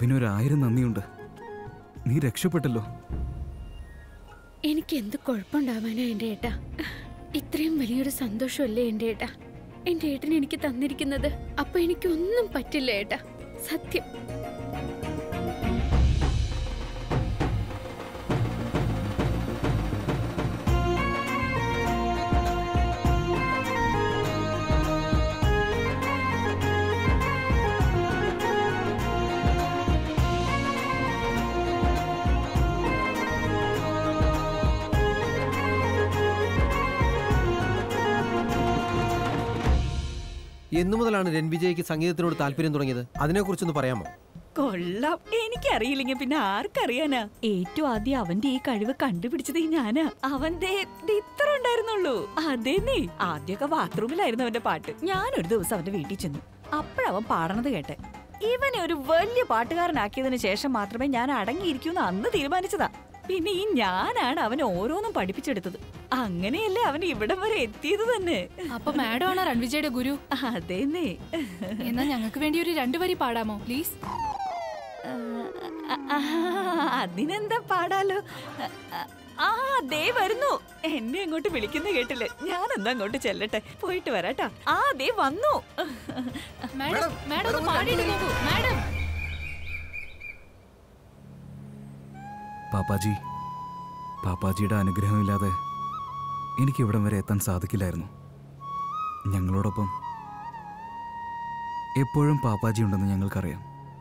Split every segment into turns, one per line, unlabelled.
അതിനൊരായിരം നന്ദിയുണ്ട് നീ രക്ഷപ്പെട്ടല്ലോ
എനിക്ക് എന്ത് കുഴപ്പമുണ്ടാവാനാ എൻ്റെ ഏട്ടാ ഇത്രയും വലിയൊരു സന്തോഷമല്ലേ എൻ്റെ ഏട്ടാ എൻ്റെ ഏട്ടൻ എനിക്ക് തന്നിരിക്കുന്നത് അപ്പൊ എനിക്കൊന്നും പറ്റില്ല ഏട്ടാ സത്യം
എന്നു മുതലാണ് രൺവിജയ്ക്ക് സംഗീതത്തിനോട് താല്പര്യം തുടങ്ങിയത് അതിനെക്കുറിച്ചൊന്ന് പറയാമോ
കൊള്ളാം എനിക്കറിയില്ലെങ്കിൽ പിന്നെ ആർക്കറിയാനാ ഏറ്റവും ആദ്യം അവന്റെ ഈ കഴിവ് കണ്ടുപിടിച്ചത് ഈ ഞാനാ അവന്റെ ദേ ഇത്ര ഉണ്ടായിരുന്നുള്ളൂ അതേന്നേ ആദ്യമൊക്കെ ബാത്റൂമിലായിരുന്നു അവന്റെ പാട്ട് ഞാനൊരു ദിവസം അവന്റെ വീട്ടിൽ ചെന്നു അപ്പോഴവൻ പാടണത് കേട്ടെ ഇവനെ ഒരു വലിയ പാട്ടുകാരനാക്കിയതിനു ശേഷം മാത്രമേ ഞാൻ അടങ്ങിയിരിക്കൂന്ന് അന്ന് തീരുമാനിച്ചതാ പിന്നെ ഈ ഞാനാണ് അവനെ ഓരോന്നും പഠിപ്പിച്ചെടുത്തത് അങ്ങനെയല്ലേ അവൻ ഇവിടം വരെ എത്തിയത് തന്നെ
അപ്പൊ മാഡം ആണ് രൺവിജയുടെ ഗുരു
അതേന്നേ
എന്നാ ഞങ്ങൾക്ക് വേണ്ടി ഒരു രണ്ടു വരി പാടാമോ പ്ലീസ്
ആ, ആ, അതിനെന്താ പാടാലോ ആ ദേ വരുന്നു എന്നെ അങ്ങോട്ട് വിളിക്കുന്ന കേട്ടില്ലേ ഞാനെന്താ അങ്ങോട്ട് ചെല്ലട്ടെ പോയിട്ട് വരാട്ടാ ആ ദേ വന്നു
മാഡം മാഡം ഒന്ന് പാടിയിട്ട് നോക്കൂ മാഡം
പാപ്പാജി പാപ്പാജിയുടെ അനുഗ്രഹമില്ലാതെ എനിക്ക് ഇവിടം വരെ എത്താൻ സാധിക്കില്ലായിരുന്നു ഞങ്ങളോടൊപ്പം എപ്പോഴും പാപ്പാജി ഉണ്ടെന്ന് ഞങ്ങൾക്കറിയാം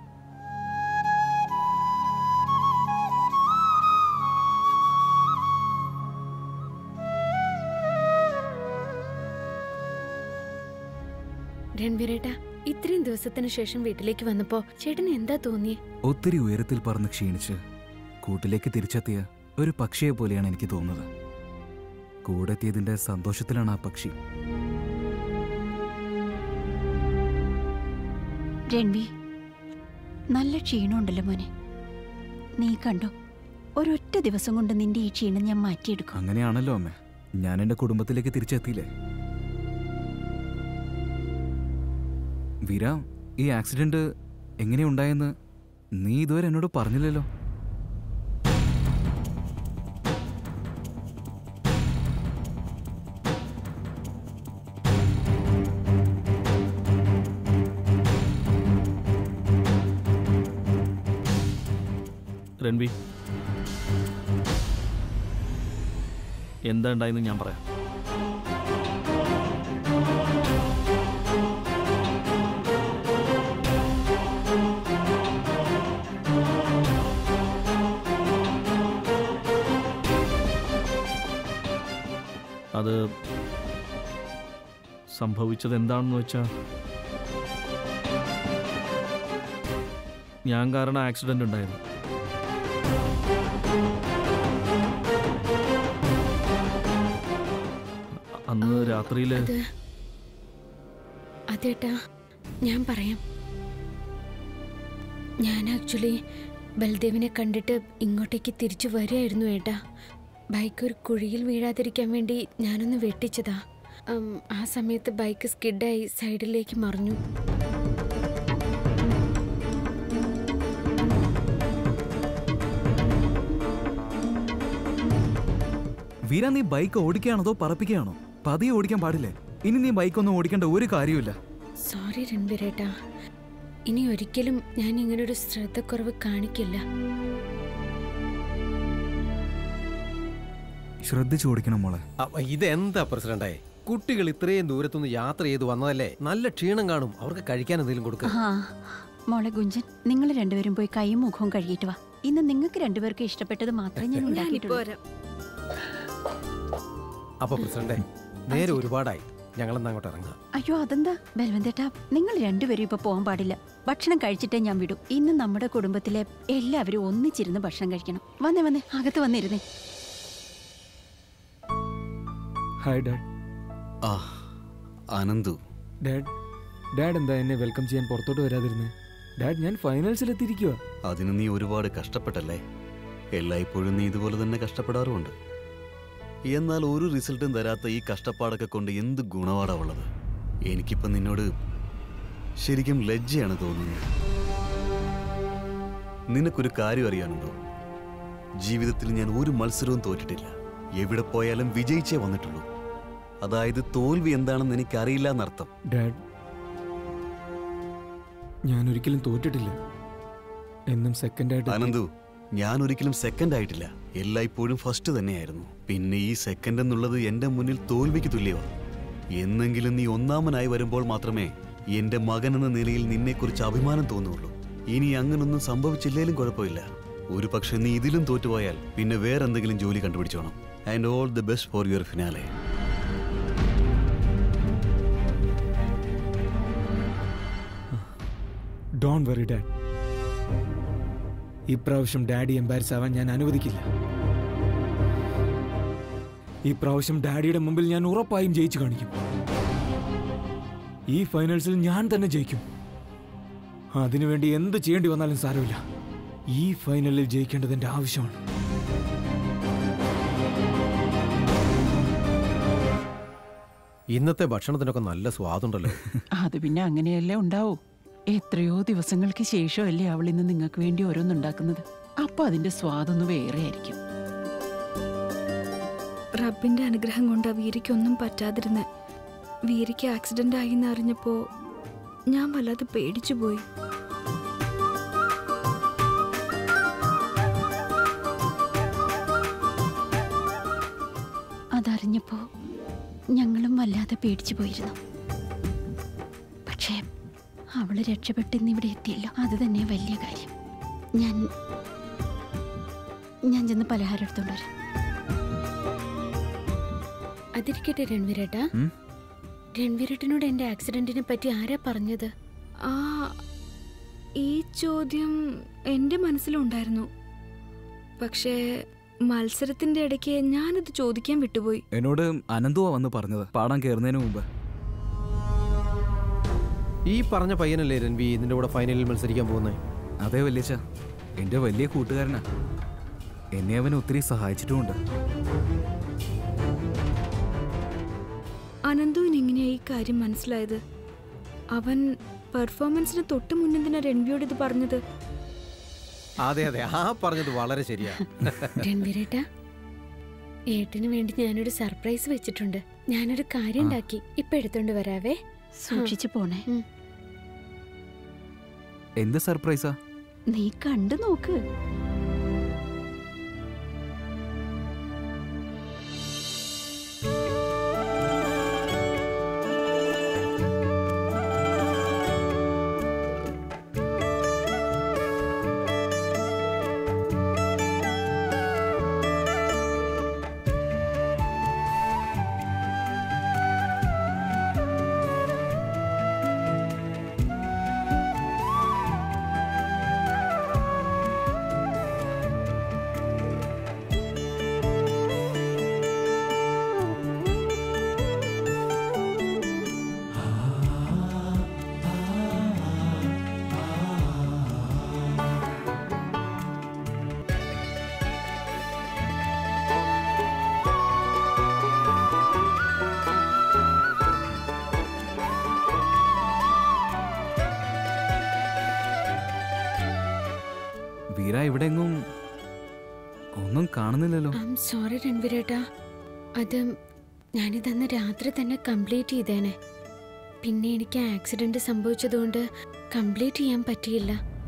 രൺവീരേട്ടാ ഇത്രയും ദിവസത്തിന് ശേഷം വീട്ടിലേക്ക് വന്നപ്പോ ചേട്ടന് എന്താ തോന്നിയേ
ഒത്തിരി ഉയരത്തിൽ പറന്ന് ക്ഷീണിച്ച് കൂട്ടിലേക്ക് തിരിച്ചെത്തിയ ഒരു പക്ഷിയെ പോലെയാണ് എനിക്ക് തോന്നുന്നത് കൂടെത്തിയതിന്റെ സന്തോഷത്തിലാണ് ആ പക്ഷി
രൺവി നല്ല ക്ഷീണമുണ്ടല്ലോ മോനെ നീ കണ്ടോ ഒരൊറ്റ ദിവസം കൊണ്ട് നിന്റെ ഈ ക്ഷീണം ഞാൻ മാറ്റിയെടുക്കും
അങ്ങനെയാണല്ലോ അമ്മ ഞാൻ എന്റെ കുടുംബത്തിലേക്ക് തിരിച്ചെത്തിയില്ലേ വീര ഈ ആക്സിഡന്റ് എങ്ങനെയുണ്ടായെന്ന് നീ ഇതുവരെ എന്നോട് പറഞ്ഞില്ലല്ലോ
രൺവി എന്താ ഉണ്ടായെന്ന് ഞാൻ പറയാം അത് സംഭവിച്ചത് എന്താണെന്ന് വെച്ചാൽ ഞാൻ കാരണം ആക്സിഡന്റ് ഉണ്ടായിരുന്നു അന്ന് രാത്രിയില്
അത് അതേട്ടാ ഞാൻ പറയാം ഞാൻ ആക്ച്വലി ബൽദേവിനെ കണ്ടിട്ട് ഇങ്ങോട്ടേക്ക് തിരിച്ചു വരികയായിരുന്നു ഏട്ടാ ബൈക്ക് ഒരു കുഴിയിൽ വീഴാതിരിക്കാൻ വേണ്ടി ഞാനൊന്ന് വെട്ടിച്ചതാ ഉം, ആ സമയത്ത് ബൈക്ക് സ്കിഡായി സൈഡിലേക്ക് മറിഞ്ഞു
വീര നീ ബൈക്ക് ഓടിക്കുകയാണോ അതോ പറപ്പിക്കുകയാണോ പതിയെ ഓടിക്കാൻ പാടില്ലേ ഇനി നീ ബൈക്കൊന്നും ഓടിക്കേണ്ട ഒരു കാര്യമില്ല
സോറി രൺവീരേട്ടാ ഇനി ഒരിക്കലും ഞാൻ ഇങ്ങനൊരു ശ്രദ്ധക്കുറവ് കാണിക്കില്ല
ശ്രദ്ധിച്ചു ഓടിക്കണം മോളെ
അ, ഇതെന്താ പ്രസിഡന്റായി കുട്ടികൾ ഇത്രയും ദൂരത്തുനിന്ന് യാത്ര ചെയ്ത് വന്നതല്ലേ നല്ല ക്ഷീണം കാണും അവർക്ക് കഴിക്കാൻ എന്തെങ്കിലും കൊടുക്കുക
ആ മോളെ ഗുഞ്ചൻ നിങ്ങൾ രണ്ടുപേരും പോയി കൈയും മുഖവും കഴുകിയിട്ട് വാ ഇന്ന് നിങ്ങൾക്ക് രണ്ടുപേർക്ക് ഇഷ്ടപ്പെട്ടത് മാത്രമേ ഞാൻ ഉണ്ടാക്കിയിട്ടുള്ളൂ
അപ്പൊ പ്രസിഡന്റെ നേരെ ഒരുപാടായി ഞങ്ങളെന്നാ അങ്ങോട്ട് ഇറങ്ങാം
അയ്യോ അതെന്താ ബൽവന്തേട്ടാ നിങ്ങൾ രണ്ടുപേരും ഇപ്പൊ പോകാൻ പാടില്ല ഭക്ഷണം കഴിച്ചിട്ടേ ഞാൻ വിടും ഇന്ന് നമ്മുടെ കുടുംബത്തിലെ എല്ലാവരും ഒന്നിച്ചിരുന്ന് ഭക്ഷണം കഴിക്കണം വന്നേ വന്നേ അകത്ത് വന്നിരുന്നേ
ഹായ് ഡാഡ്
ആ അനന്തു
ഡാഡ് ഡാഡ് എന്താ എന്നെ വെൽക്കം ചെയ്യാൻ പുറത്തോട്ട് വരാതിരുന്നേ ഡാഡ് ഞാൻ ഫൈനൽസിൽ എത്തിയിരിക്കുക
അതിന് നീ ഒരുപാട് കഷ്ടപ്പെട്ടല്ലേ എല്ലായ്പ്പോഴും നീ ഇതുപോലെ തന്നെ കഷ്ടപ്പെടാറുമുണ്ട് എന്നാൽ ഒരു റിസൾട്ടും തരാത്ത ഈ കഷ്ടപ്പാടൊക്കെ കൊണ്ട് എന്ത് ഗുണപാടാ ഉള്ളത് എനിക്കിപ്പം നിന്നോട് ശരിക്കും ലജ്ജയാണ് തോന്നുന്നത് നിനക്കൊരു കാര്യം അറിയാനുണ്ടോ ജീവിതത്തിൽ ഞാൻ ഒരു മത്സരവും തോറ്റിട്ടില്ല എവിടെ പോയാലും വിജയിച്ചേ വന്നിട്ടുള്ളൂ അതായത് തോൽവി എന്താണെന്ന് എനിക്കറിയില്ല എന്നർത്ഥം
ഡാഡ് ഞാൻ ഒരിക്കലും തോറ്റിട്ടില്ല എന്നും സെക്കൻഡായിട്ട്
അനന്തു ഞാൻ ഒരിക്കലും സെക്കൻഡ് ആയിട്ടില്ല എല്ലായ്പ്പോഴും ഫസ്റ്റ് തന്നെയായിരുന്നു പിന്നെ ഈ സെക്കൻഡ് എന്നുള്ളത് എന്റെ മുന്നിൽ തോൽവിക്ക് തുല്യമാണ് എന്നെങ്കിലും നീ ഒന്നാമനായി വരുമ്പോൾ മാത്രമേ എന്റെ മകൻ എന്ന നിലയിൽ നിന്നെക്കുറിച്ച് അഭിമാനം തോന്നുള്ളൂ ഇനി അങ്ങനൊന്നും സംഭവിച്ചില്ലേലും കുഴപ്പമില്ല ഒരു പക്ഷെ നീ ഇതിലും തോറ്റുപോയാൽ പിന്നെ വേറെന്തെങ്കിലും ജോലി കണ്ടുപിടിച്ചോണം and all the best for your finale
don't worry dad ഇപ്രാവശ്യം ഡാഡി എംബാരസ് ആവാൻ ഞാൻ അനുവദിക്കില്ല ഈ പ്രാവശ്യം ഡാഡിയുടെ മുമ്പിൽ ഞാൻ ഉറപ്പായും ജയിച്ചു കാണിക്കും ഈ ഫൈനൽസിൽ ഞാൻ തന്നെ ജയിക്കും അതിനുവേണ്ടി എന്ത് ചെയ്യേണ്ടി വന്നാലും സാരമില്ല ഈ ഫൈനലിൽ ജയിക്കേണ്ടത് എന്റെ ആവശ്യമാണ്
ഇന്നത്തെ ഭക്ഷണത്തിനൊക്കെ നല്ല സ്വാദുണ്ടല്ലോ
അത് പിന്നെ അങ്ങനെയല്ലേ ഉണ്ടാവൂ എത്രയോ ദിവസങ്ങൾക്ക് ശേഷമല്ലേ അവൾ ഇന്ന് നിങ്ങൾക്ക് വേണ്ടി ഓരോന്നുണ്ടാക്കുന്നത് അപ്പൊ അതിന്റെ സ്വാദൊന്ന് വേറെ ആയിരിക്കും
റബ്ബിന്റെ അനുഗ്രഹം കൊണ്ട് ആ വീരയ്ക്കൊന്നും പറ്റാതിരുന്ന് വീരയ്ക്ക് ആക്സിഡന്റ് ആയി എന്ന് അറിഞ്ഞപ്പോ ഞാൻ വല്ലാതെ പേടിച്ചു പോയി
അതറിഞ്ഞപ്പോ ഞങ്ങളും വല്ലാതെ പേടിച്ചു പോയിരുന്നു പക്ഷേ അവള് രക്ഷപ്പെട്ട് ഇന്ന് ഇവിടെ എത്തിയല്ലോ അത് തന്നെ വലിയ കാര്യം ഞാൻ ഞാൻ ചെന്ന് പലഹാരം എടുത്തോണ്ട് വരാം
അതിരിക്കട്ടെ രൺവീരേട്ടാ
ഉം?
രൺവീരേട്ടനോട് എന്റെ ആക്സിഡന്റിനെ പറ്റി ആരാ പറഞ്ഞത്
ആ ഈ ചോദ്യം എൻ്റെ മനസ്സിലുണ്ടായിരുന്നു പക്ഷേ മത്സരത്തിന്റെ ഇടയ്ക്ക് ഞാനത് ചോദിക്കാൻ വിട്ടുപോയി
എന്നോട് അനന്തുവാ വന്ന് പറഞ്ഞത് പാടാൻ കയറുന്നതിന് മുമ്പ്
ഈ പറഞ്ഞ പയ്യനല്ലേ രൺവി നിന്റെ കൂടെ ഫൈനലിൽ മത്സരിക്കാൻ പോകുന്നത്
അതെ വല്യച്ച എൻ്റെ വലിയ കൂട്ടുകാരനാ എന്നെ അവൻ ഒത്തിരി സഹായിച്ചിട്ടുമുണ്ട്
അനന്തുവിന് എങ്ങനെയാ ഈ കാര്യം മനസ്സിലായത് അവൻ പെർഫോമൻസിന് തൊട്ട് മുന്നെന്തിനാ രൺവിയോട് ഇത് പറഞ്ഞത്
അതെ അതെ ആ പറഞ്ഞത് വളരെ ശരിയാ
രൺവീരേട്ടാ ഏട്ടന് വേണ്ടി ഞാനൊരു സർപ്രൈസ് വെച്ചിട്ടുണ്ട് ഞാനൊരു കാര്യം ഉണ്ടാക്കി ഇപ്പൊ എടുത്തോണ്ട് വരാവേ
സൂക്ഷിച്ചു പോണേ
എന്ത് സർപ്രൈസാ
നീ കണ്ടു നോക്ക്
വീര ഇവിടെങ്ങും ഒന്നും കാണുന്നില്ലല്ലോ
ഐ സോറി രൺവീരേട്ടാ അത് ഞാനിതന്ന് രാത്രി തന്നെ കംപ്ലീറ്റ് ചെയ്തേനെ പിന്നെ എനിക്ക് ആക്സിഡന്റ് സംഭവിച്ചതുകൊണ്ട് കംപ്ലീറ്റ് ചെയ്യാൻ പറ്റിയില്ല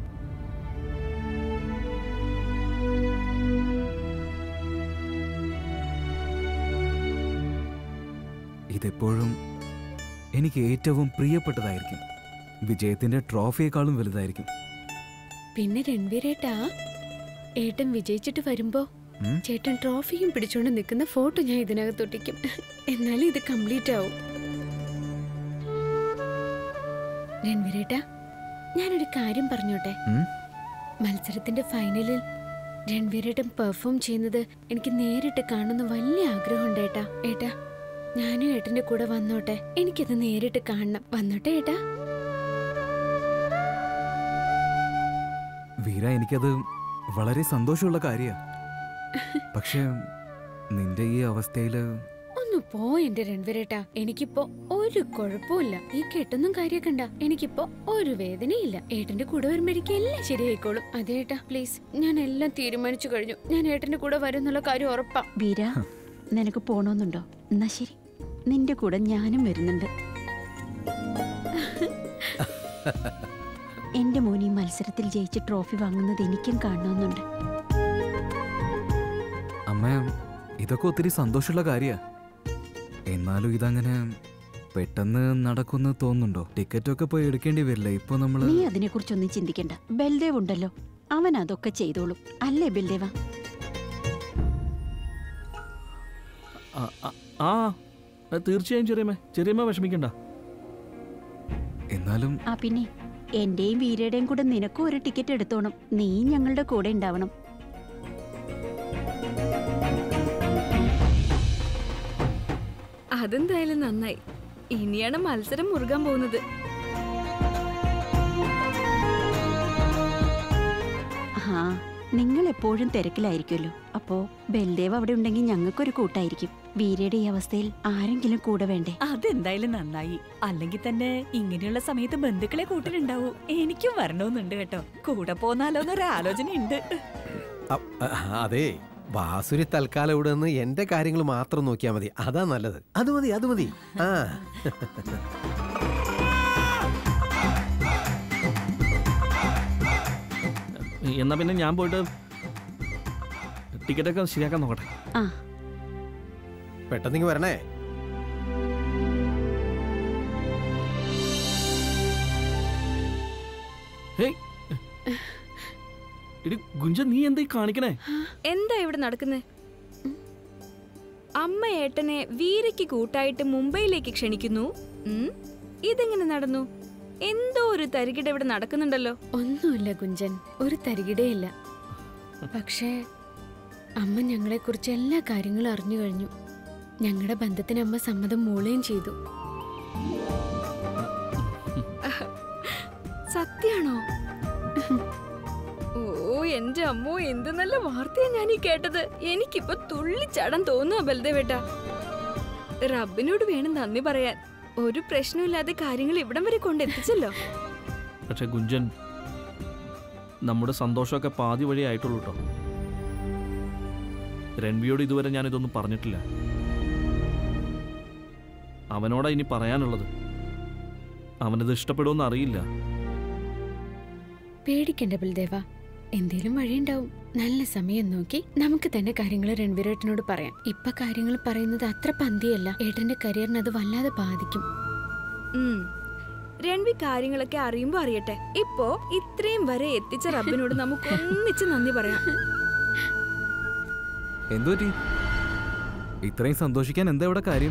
ഇതെപ്പോഴും എനിക്ക് ഏറ്റവും പ്രിയപ്പെട്ടതായിരിക്കും വിജയത്തിന്റെ ട്രോഫിയേക്കാളും വലുതായിരിക്കും
പിന്നെ രൺവീരേട്ടാ ഏട്ടൻ വിജയിച്ചിട്ട് വരുമ്പോ
ഉം?
ചേട്ടൻ ട്രോഫിയും പിടിച്ചോണ്ട് നിൽക്കുന്ന ഫോട്ടോ ഞാൻ ഇതിനകത്ത് ഒട്ടിക്കും എന്നാലും ഇത് കംപ്ലീറ്റ് ആവും രൺവീരേട്ടാ ഞാനൊരു കാര്യം പറഞ്ഞോട്ടെ
ഉം?
മത്സരത്തിന്റെ ഫൈനലിൽ രൺവീരേട്ടൻ പെർഫോം ചെയ്യുന്നത് എനിക്ക് നേരിട്ട് കാണുന്ന വലിയ ആഗ്രഹമുണ്ട് ഏട്ടാ ഏട്ടാ ഞാനും ഏട്ടന്റെ കൂടെ വന്നോട്ടെ എനിക്കത് നേരിട്ട് കാണണം വന്നോട്ടെ ഏട്ടാ
വീര എനിക്കത് വളരെ സന്തോഷമുള്ള കാര്യ പക്ഷേ നിന്റെ ഈ അവസ്ഥയില്
ഒന്ന് പോ എന്റെ രൺവീരേട്ടാ എനിക്കിപ്പോ ഒരു ഒരു കുഴപ്പമില്ല ഈ കെട്ടൊന്നും കാര്യാക്കണ്ട എനിക്കിപ്പോ ഒരു വേദനയില്ല ഏട്ടന്റെ കൂടെ വരുമ്പോഴേക്കും എല്ലാം ശരിയായിക്കോളും അതെ ഏട്ടാ പ്ലീസ് ഞാൻ എല്ലാം തീരുമാനിച്ചു കഴിഞ്ഞു ഞാൻ ഏട്ടന്റെ കൂടെ വരും എന്നുള്ള കാര്യം ഉറപ്പാ
വീര നിനക്ക് പോണോന്നുണ്ടോ എന്നാ ശരി നിന്റെ കൂടെ ഞാനും വരുന്നുണ്ട് എന്റെ മോൻ ഈ മത്സരത്തിൽ ജയിച്ച് ട്രോഫി വാങ്ങുന്നത് എനിക്കും കാണണമെന്നുണ്ട്
അമ്മ ഇതൊക്കെ ഒത്തിരി സന്തോഷമുള്ള കാര്യാ എന്നാലും ഇതങ്ങനെ പെട്ടെന്ന് നടക്കുമെന്ന് തോന്നുന്നുണ്ടോ ടിക്കറ്റൊക്കെ പോയി എടുക്കേണ്ടി വരില്ല ഇപ്പൊ നമ്മള്
നീ അതിനെക്കുറിച്ചൊന്നും ചിന്തിക്കണ്ട ബൽദേവ് ഉണ്ടല്ലോ അവൻ അതൊക്കെ ചെയ്തോളും അല്ലേ ബൽദേവ
ആ, ആ, ആ ആ, തീർച്ചയായും ചെറിയമ്മ ചെറിയമ്മ വിഷമിക്കണ്ട
എന്നാലും
ആ പിന്നെ എന്റെയും വീരയുടെയും കൂടെ നിനക്കും ഒരു ടിക്കറ്റ് എടുത്തോണം നീ ഞങ്ങളുടെ കൂടെ ഉണ്ടാവണം
അതെന്തായാലും നന്നായി ഇനിയാണ് മത്സരം മുറുകാൻ പോകുന്നത്
ആ നിങ്ങൾ എപ്പോഴും തിരക്കിലായിരിക്കുമല്ലോ അപ്പോ ബൽദേവ് അവിടെ ഉണ്ടെങ്കിൽ ഞങ്ങൾക്കൊരു കൂട്ടായിരിക്കും വീരയുടെ ഈ അവസ്ഥയിൽ ആരെങ്കിലും കൂടെ വേണ്ടേ
അതെന്തായാലും നന്നായി അല്ലെങ്കിൽ തന്നെ ഇങ്ങനെയുള്ള സമയത്ത് ബന്ധുക്കളെ കൂട്ടിലുണ്ടാവൂ എനിക്കും വരണമെന്നുണ്ട് കേട്ടോ കൂടെ പോന്നാലോന്നൊരു ആലോചന ഉണ്ട്
അ- അ- അതെ വാസുരി തൽക്കാലം ഇവിടെ നിന്ന് എന്റെ കാര്യങ്ങൾ മാത്രം നോക്കിയാൽ മതി അതാ നല്ലത് അത് മതി അത് മതി ആ
എന്നാ പിന്നെ ഞാൻ പോയിട്ട് ടിക്കറ്റൊക്കെ ശരിയാക്കാൻ നോക്കട്ടെ
ആ
പെട്ടെന്ന് വരണേ
ഹേയ് എടി ഗുഞ്ച നീ എന്താ ഈ കാണിക്കണേ
എന്താ ഇവിടെ നടക്കുന്നത് അമ്മ ഏട്ടനെ വീരയ്ക്ക് കൂട്ടായിട്ട് മുംബൈയിലേക്ക് ക്ഷണിക്കുന്നു ഉം? ഇതെങ്ങനെ നടന്നു എന്തോ ഒരു തരികിട ഇവിടെ നടക്കുന്നുണ്ടല്ലോ
ഒന്നുമില്ല കുഞ്ചൻ ഒരു തരികിടയില്ല പക്ഷേ അമ്മ ഞങ്ങളെക്കുറിച്ച് എല്ലാ കാര്യങ്ങളും അറിഞ്ഞു കഴിഞ്ഞു ഞങ്ങളുടെ ബന്ധത്തിന് അമ്മ സമ്മതം മൂളുകയും ചെയ്തു
സത്യാണോ ഓ എന്റെ അമ്മോ എന്ത് നല്ല വാർത്തയാ ഞാൻ ഈ കേട്ടത് എനിക്കിപ്പോ തുള്ളിച്ചാടാൻ തോന്നുക ബൽദേവേട്ട റബ്ബിനോട് വേണം നന്ദി പറയാൻ ഒരു പ്രശ്നമില്ലാതെ കാര്യങ്ങൾ ഇവിടം വരെ കൊണ്ടെത്തിച്ചല്ലോ
പക്ഷെ ഗുഞ്ചൻ നമ്മുടെ സന്തോഷമൊക്കെ പാതി വഴി ആയിട്ടുള്ളൂ കേട്ടോ രൺവിയോട് ഇതുവരെ ഞാൻ ഇതൊന്നും പറഞ്ഞിട്ടില്ല അവനോടാ ഇനി പറയാനുള്ളത് അവനത് ഇഷ്ടപ്പെടുമെന്ന് അറിയില്ല
പേടിക്കണ്ട ബൽദേവ എന്തേലും വഴിയുണ്ടാവും നല്ല സമയം നോക്കി നമുക്ക് തന്നെ കാര്യങ്ങൾ രൺവീരേട്ടനോട് പറയാം ഇപ്പൊ കാര്യങ്ങൾ പറയുന്നത് അത്ര പന്തിയല്ല ഏട്ടന്റെ കരിയറിന് അത് വല്ലാതെ ബാധിക്കും
ഉം. രൺവി കാര്യങ്ങളൊക്കെ അറിയുമ്പോ അറിയട്ടെ ഇപ്പോ ഇത്രയും വരെ എത്തിച്ച റബ്ബിനോട് നമുക്ക് ഒന്നിച്ച് നന്ദി പറയാം
എന്തു പറ്റി ഇത്രയും സന്തോഷിക്കാൻ എന്താ ഇവിടെ കാര്യം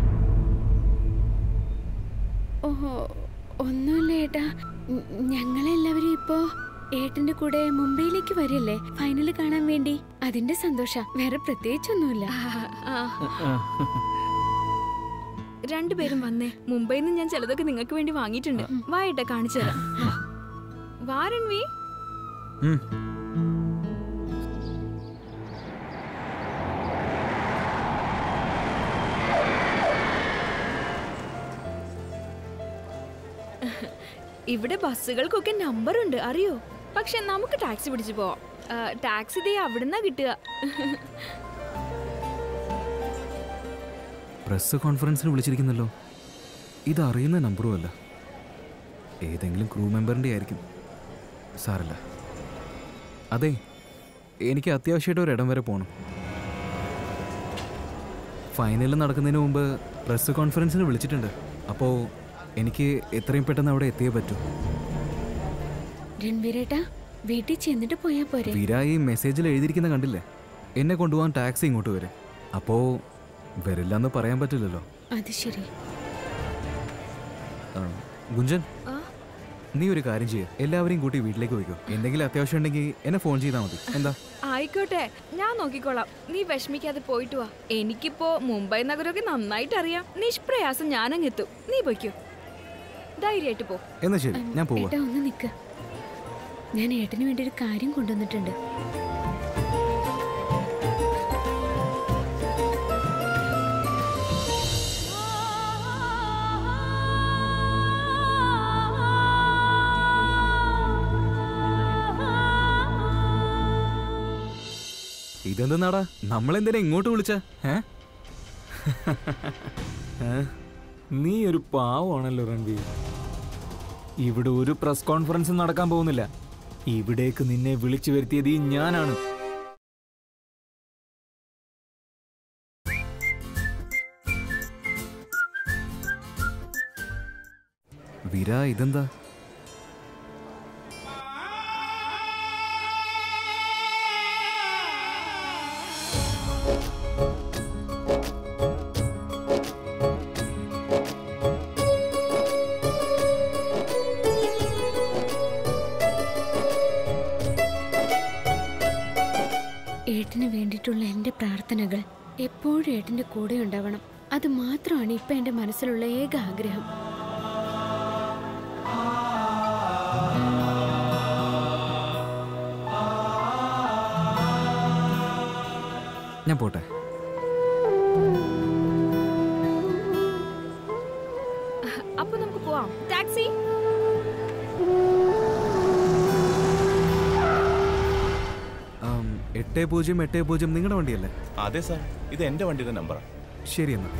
ഓഹോ ഒന്നുമില്ല ഏട്ടാ ഞ- ഞങ്ങളെല്ലാവരും ഇപ്പോ ഏട്ടന്റെ കൂടെ മുംബൈയിലേക്ക് വരില്ലേ ഫൈനല് കാണാൻ വേണ്ടി അതിന്റെ സന്തോഷ വേറെ പ്രത്യേകിച്ചൊന്നുമില്ല
ആ, രണ്ടുപേരും വന്നേ മുംബൈയിൽ നിന്ന് ഞാൻ ചിലതൊക്കെ നിങ്ങൾക്ക് വേണ്ടി വാങ്ങിയിട്ടുണ്ട് വായിട്ടെ കാണിച്ചു തരാം വാ രൺവി
ഉം.
ഇവിടെ ബസ്സുകൾക്കൊക്കെ നമ്പർ ഉണ്ട് അറിയോ പക്ഷെ നമുക്ക് ടാക്സി പിടിച്ചു പോവാം ആ, ടാക്സി ദേ അവിടുന്നാ കിട്ടുക
പ്രസ് കോൺഫറൻസിന് വിളിച്ചിരിക്കുന്നല്ലോ ഇത് അറിയുന്ന നമ്പറും അല്ല ഏതെങ്കിലും ക്രൂ മെമ്പറിൻ്റെ ആയിരിക്കും സാരല്ല അതെ എനിക്ക് അത്യാവശ്യമായിട്ട് ഒരിടം വരെ പോകണം ഫൈനൽ നടക്കുന്നതിന് മുമ്പ് പ്രസ് കോൺഫറൻസിന് വിളിച്ചിട്ടുണ്ട് അപ്പോൾ എനിക്ക് എത്രയും പെട്ടെന്ന് അവിടെ എത്തിയേ പറ്റൂ
രൺവീരേട്ടാ വീട്ടിൽ ചെന്നിട്ട് പോയാ പോരെ
വിര ഈ മെസ്സേജിൽ എഴുതിയിരിക്കുന്ന കണ്ടില്ലേ എന്നെ കൊണ്ടുപോകാൻ ടാക്സി ഇങ്ങോട്ട് വരും അപ്പോൾ വരില്ല എന്ന് പറയാൻ പറ്റില്ലല്ലോ
അത് ശരി
ആ, ഗുഞ്ചൻ
ആ?
നീ ഒരു കാര്യം ചെയ്യ എല്ലാവരെയും കൂട്ടി വീട്ടിലേക്ക് പോയിക്കോ എന്തെങ്കിലും അത്യാവശ്യം ഉണ്ടെങ്കിൽ എന്നെ ഫോൺ ചെയ്താൽ മതി എന്താ
ആയിക്കോട്ടെ ഞാൻ നോക്കിക്കോളാം നീ വിഷമിക്കാതെ പോയിട്ട് വാ എനിക്കിപ്പോ മുംബൈ നഗരമൊക്കെ നന്നായിട്ട് അറിയാം നിഷ്പ്രയാസം ഞാനങ്ങ് എത്തും നീ പൊയ്ക്കോ ധൈര്യമായിട്ട് പോ
എന്നാ ശരി ഞാൻ പോവാ
ഏട്ടാ ഒന്ന് നിക്ക് ഞാൻ ഏട്ടന് വേണ്ടി ഒരു കാര്യം കൊണ്ടുവന്നിട്ടുണ്ട്
ഇതെന്തെന്നാടാ നമ്മളെന്തിനാ ഇങ്ങോട്ട് വിളിച്ച ഏ
ഏ? നീ ഒരു പാവമാണല്ലോ രൺവീർ ഇവിടെ ഒരു പ്രസ് കോൺഫറൻസ് നടക്കാൻ പോകുന്നില്ല ഇവിടേക്ക് നിന്നെ വിളിച്ചു വരുത്തിയത് ഈ ഞാനാണ്
വിര ഇതെന്താ
ഏട്ടന് വേണ്ടിയിട്ടുള്ള എൻ്റെ പ്രാർത്ഥനകൾ എപ്പോഴും ഏട്ടൻ്റെ കൂടെ ഉണ്ടാവണം അത് മാത്രമാണ് ഇപ്പം എൻ്റെ മനസ്സിലുള്ള ഏക ആഗ്രഹം
ഞാൻ പോട്ടെ
അപ്പൊ നമുക്ക് പോവാം ടാക്സി
ആം, എട്ട് പൂജ്യം എട്ട് പൂജ്യം നിങ്ങളുടെ വണ്ടിയല്ലേ
അതെ സാർ ഇത് എന്റെ വണ്ടിയുടെ നമ്പറാണ്
ശരി എന്നാ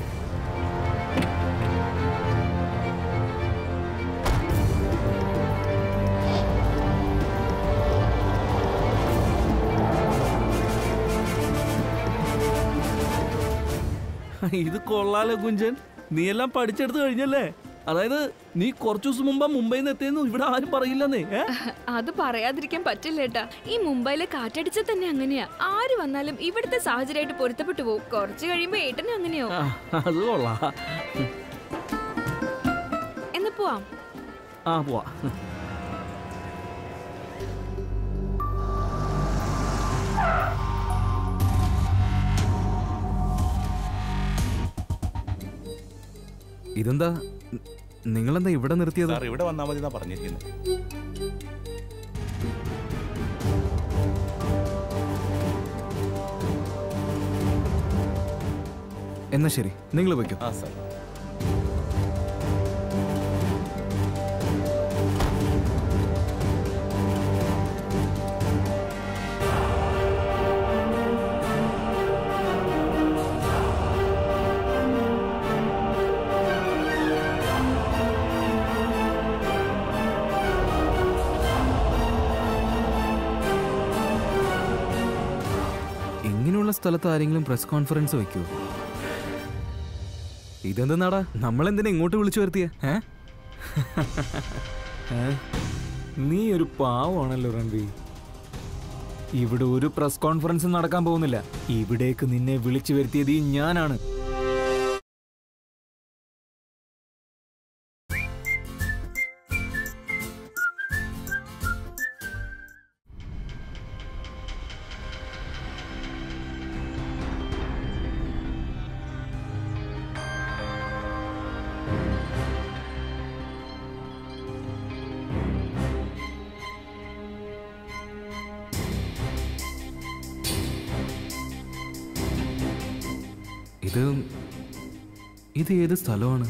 ഇത് കൊള്ളാലോ കുഞ്ചൻ നീ എല്ലാം പഠിച്ചെടുത്ത് കഴിഞ്ഞല്ലേ അതായത് നീ കുറച്ചു ദിവസം മുമ്പ് മുംബൈയിൽ നിന്ന് എത്തിയെന്ന് ഇവിടെ ആരും പറയില്ലെന്നേ ഏ?
അത് പറയാതിരിക്കാൻ പറ്റില്ലേട്ടാ ഈ മുംബൈയിലെ കാറ്റടിച്ച തന്നെ അങ്ങനെയാ ആര് വന്നാലും ഇവിടുത്തെ സാഹചര്യമായിട്ട് പൊരുത്തപ്പെട്ടു പോകും കുറച്ച് കഴിയുമ്പോ ഏട്ടനും അങ്ങനെയോ
ആ, അത് കൊള്ളാ
എന്ന് പോവാം
ആ പോവാ
ഇതെന്താ നി- നിങ്ങളെന്താ ഇവിടെ നിർത്തിയത്
സാർ ഇവിടെ വന്നാൽ മതി എന്നാ പറഞ്ഞിരിക്കുന്നത്
എന്നാ ശരി നിങ്ങൾ വയ്ക്കും
ആ സാർ
ഇങ്ങനെയുള്ള സ്ഥലത്ത് ആരെങ്കിലും പ്രസ് കോൺഫറൻസ് വയ്ക്കൂ ഇതെന്തെന്നാടാ നമ്മളെന്തിനാ ഇങ്ങോട്ട് വിളിച്ചു വരുത്തിയ ഏ
ഏ? നീ ഒരു പാവമാണല്ലോ രൺവീർ ഇവിടെ ഒരു പ്രസ് കോൺഫറൻസ് നടക്കാൻ പോകുന്നില്ല ഇവിടേക്ക് നിന്നെ വിളിച്ചു വരുത്തിയത് ഈ ഞാനാണ്
ഇത് ഇത് ഏത് സ്ഥലമാണ്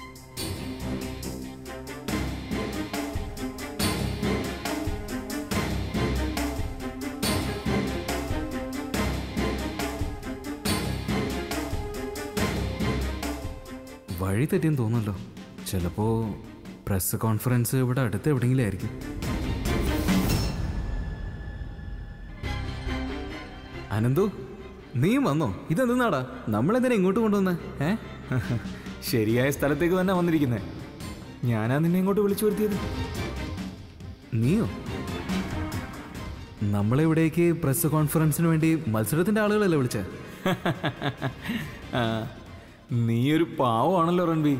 വഴി തെറ്റിയെന്ന് തോന്നുന്നല്ലോ ചിലപ്പോ പ്രസ് കോൺഫറൻസ് ഇവിടെ അടുത്ത് എവിടെയെങ്കിലും ആയിരിക്കും അനന്തു നീയും വന്നോ ഇതെന്താടാ നമ്മളെന്തിനാ ഇങ്ങോട്ട് കൊണ്ടുവന്നേ ഏ
ശരിയായ സ്ഥലത്തേക്ക് തന്നെ വന്നിരിക്കുന്നത് ഞാനാ നിന്നെ ഇങ്ങോട്ട് വിളിച്ചു വരുത്തിയത്
നീയോ നമ്മളിവിടേക്ക് പ്രസ് കോൺഫറൻസിന് വേണ്ടി മത്സരത്തിന്റെ ആളുകളല്ലേ വിളിച്ചേ
ആ, നീ ഒരു പാവമാണല്ലോ റൺബി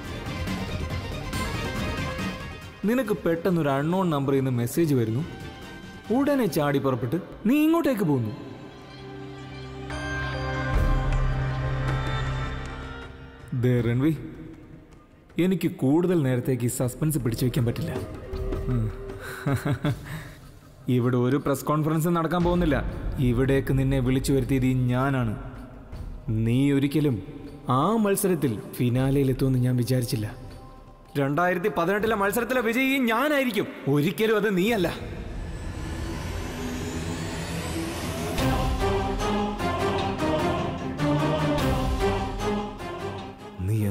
നിനക്ക് പെട്ടെന്ന് ഒരു അൺനോൺ നമ്പറിൽ നിന്ന് മെസ്സേജ് വരുന്നു ഉടനെ ചാടി പുറപ്പെട്ട് നീ ഇങ്ങോട്ടേക്ക് പോകുന്നു ദേ റൺവി എനിക്ക് കൂടുതൽ നേരത്തേക്ക് ഈ സസ്പെൻസ് പിടിച്ചു വെക്കാൻ പറ്റില്ല ഉം. ഇവിടെ ഒരു പ്രസ് കോൺഫറൻസ് നടക്കാൻ പോകുന്നില്ല ഇവിടേക്ക് നിന്നെ വിളിച്ചു വരുത്തിയത് ഈ ഞാനാണ് നീ ഒരിക്കലും ആ മത്സരത്തിൽ ഫിനാലയിലെത്തുമെന്ന് ഞാൻ വിചാരിച്ചില്ല രണ്ടായിരത്തി പതിനെട്ടിലെ മത്സരത്തിലെ വിജയി ഞാനായിരിക്കും ഒരിക്കലും അത് നീയല്ല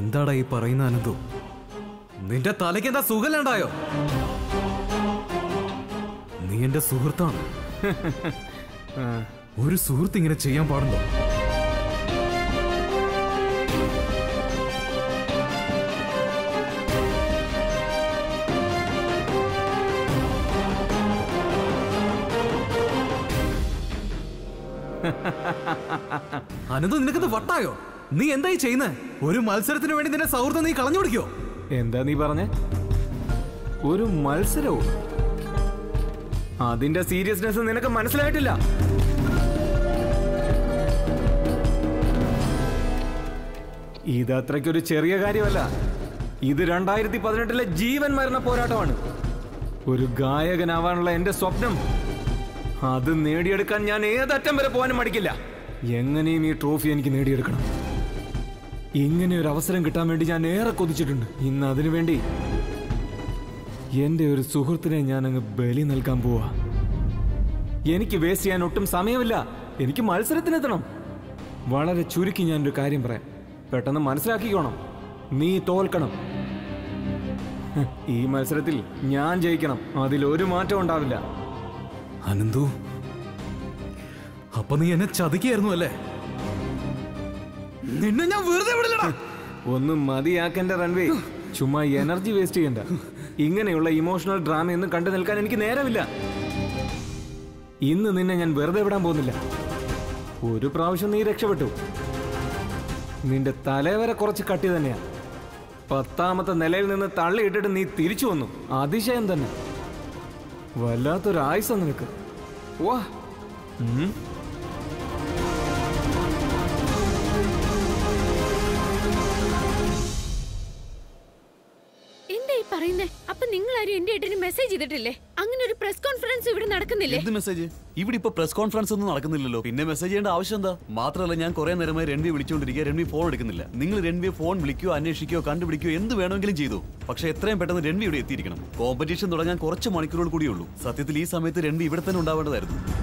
എന്താടാ ഈ പറയുന്ന അനന്തു നിന്റെ തലയ്ക്ക് എന്താ സുഖലുണ്ടായോ നീ എന്റെ സുഹൃത്താണ് ഒരു സുഹൃത്ത് ഇങ്ങനെ ചെയ്യാൻ പാടുണ്ടോ അനന്തു നിനക്കത് വട്ടായോ നീ എന്തായി ചെയ്യുന്നേ ഒരു മത്സരത്തിന് വേണ്ടി നിന്റെ സൗഹൃദം നീ കളഞ്ഞു പിടിക്കോ
എന്താ നീ പറഞ്ഞേ ഒരു മത്സരവും അതിന്റെ സീരിയസ്നെസ് നിനക്ക് മനസ്സിലായിട്ടില്ല ഇത് അത്രയ്ക്കൊരു ചെറിയ കാര്യമല്ല ഇത് രണ്ടായിരത്തി പതിനെട്ടിലെ ജീവൻ മരണ പോരാട്ടമാണ് ഒരു ഗായകനാവാനുള്ള എന്റെ സ്വപ്നം അത് നേടിയെടുക്കാൻ ഞാൻ ഏതറ്റം വരെ പോകാനും മടിക്കില്ല എങ്ങനെയും ഈ ട്രോഫി എനിക്ക് നേടിയെടുക്കണം ഇങ്ങനെ ഒരു അവസരം കിട്ടാൻ വേണ്ടി ഞാൻ ഏറെ കൊതിച്ചിട്ടുണ്ട് ഇന്ന് അതിനു വേണ്ടി എന്റെ ഒരു സുഹൃത്തിനെ ഞാൻ അങ്ങ് ബലി നൽകാൻ പോവാ എനിക്ക് വേസ്റ്റ് ചെയ്യാൻ ഒട്ടും സമയമില്ല എനിക്ക് മത്സരത്തിനെത്തണം വളരെ ചുരുക്കി ഞാനൊരു കാര്യം പറയാം പെട്ടെന്ന് മനസ്സിലാക്കിക്കോണം നീ തോൽക്കണം ഹ്, ഈ മത്സരത്തിൽ ഞാൻ ജയിക്കണം അതിലൊരു മാറ്റം ഉണ്ടാവില്ല
അനന്തു അപ്പൊ നീ എന്നെ ചതിക്കായിരുന്നു അല്ലേ നിന്നെ ഞാൻ വെറുതെ വിടില്ലടാ
ഒന്ന് മതിയാക്കണ്ട റൺവേ ചുമ്മാ എനർജി വേസ്റ്റ് ചെയ്യണ്ട ഇങ്ങനെയുള്ള ഇമോഷണൽ ഡ്രാമയൊന്നും കണ്ടു നിൽക്കാൻ എനിക്ക് നേരമില്ല ഇന്ന് നിന്നെ ഞാൻ വെറുതെ വിടാൻ പോകുന്നില്ല ഒരു പ്രാവശ്യം നീ രക്ഷപ്പെട്ടു നിന്റെ തലവരെ കുറച്ച് കട്ടി തന്നെയാ പത്താമത്തെ നിലയിൽ നിന്ന് തള്ളിയിട്ടിട്ട് നീ തിരിച്ചു വന്നു അതിശയം തന്നെ വല്ലാത്തൊരു ആയുസ നിനക്ക് വാ ഉം.
എന്താ ഈ പറയുന്നേ അപ്പൊ നിങ്ങൾ ആരും എന്റെ ഏട്ടന് മെസ്സേജ് ചെയ്തിട്ടില്ലേ അങ്ങനെ ഒരു പ്രസ് കോൺഫറൻസ് ഇവിടെ നടക്കുന്നില്ലേ
എന്ത് മെസ്സേജ് ഇവിടെ ഇപ്പൊ പ്രസ് കോൺഫറൻസ് ഒന്നും നടക്കുന്നില്ലല്ലോ പിന്നെ മെസ്സേജ് ചെയ്യേണ്ട ആവശ്യം എന്താ മാത്രമല്ല ഞാൻ കുറെ നേരമായി രൺവി വിളിച്ചുകൊണ്ടിരിക്കുക രൺവി ഫോൺ എടുക്കുന്നില്ല നിങ്ങൾ രൺവിയെ ഫോൺ വിളിക്കുകയോ അന്വേഷിക്കുകയോ കണ്ടുപിടിക്കുകയോ എന്ത് വേണമെങ്കിലും ചെയ്തു പക്ഷെ എത്രയും പെട്ടെന്ന് രൺവി ഇവിടെ എത്തിയിരിക്കണം കോമ്പറ്റീഷൻ തുടങ്ങാൻ കുറച്ച് മണിക്കൂറുകൾ കൂടിയേ ഉള്ളൂ സത്യത്തിൽ ഈ സമയത്ത് രൺവി ഇവിടെ തന്നെ ഉണ്ടാവേണ്ടതായിരുന്നു